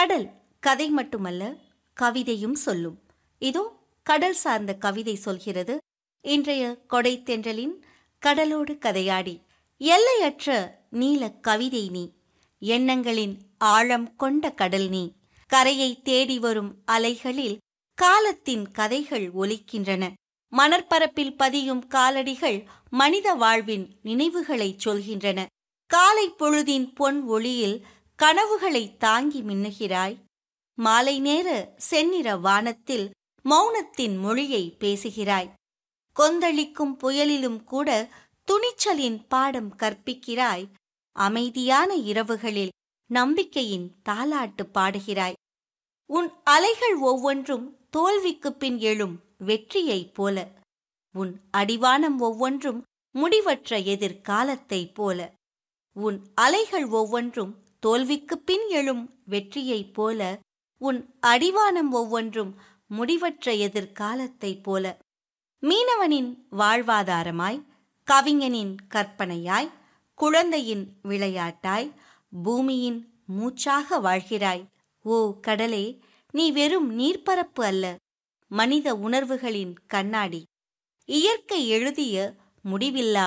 கடல் கதை மட்டுமல்ல கவிதையும் சொல்லும் இதோ கடல் சார்ந்த கவிதை சொல்கிறது இன்றைய கொடைத்தென்றலின் கடலோடு கதையாடி எல்லையற்ற நீல கவிதை நீ எண்ணங்களின் ஆழம் கொண்ட கடல் நீ கரையை தேடி வரும் அலைகளில் காலத்தின் கதைகள் ஒலிக்கின்றன மணற்பரப்பில் பதியும் காலடிகள் மனித வாழ்வின் நினைவுகளைச் சொல்கின்றன காலை பொழுதின் பொன் ஒளியில் கனவுகளை தாங்கி மின்னுகிறாய் மாலை நேர செந்நிற வானத்தில் மௌனத்தின் மொழியை பேசுகிறாய் கொந்தளிக்கும் புயலிலும் கூட துணிச்சலின் பாடம் கற்பிக்கிறாய் அமைதியான இரவுகளில் நம்பிக்கையின் தாலாட்டு பாடுகிறாய் உன் அலைகள் ஒவ்வொன்றும் தோல்விக்கு பின் எழும் வெற்றியைப் போல உன் அடிவானம் ஒவ்வொன்றும் முடிவற்ற எதிர்காலத்தைப் போல உன் அலைகள் ஒவ்வொன்றும் தோல்விக்கு பின் எழும் வெற்றியைப் போல உன் அடிவானம் ஒவ்வொன்றும் முடிவற்ற எதிர்காலத்தைப் போல மீனவனின் வாழ்வாதாரமாய் கவிஞனின் கற்பனையாய் குழந்தையின் விளையாட்டாய் பூமியின் மூச்சாக வாழ்கிறாய் ஓ கடலே நீ வெறும் நீர்ப்பரப்பு அல்ல மனித உணர்வுகளின் கண்ணாடி இயற்கை எழுதிய முடிவில்லா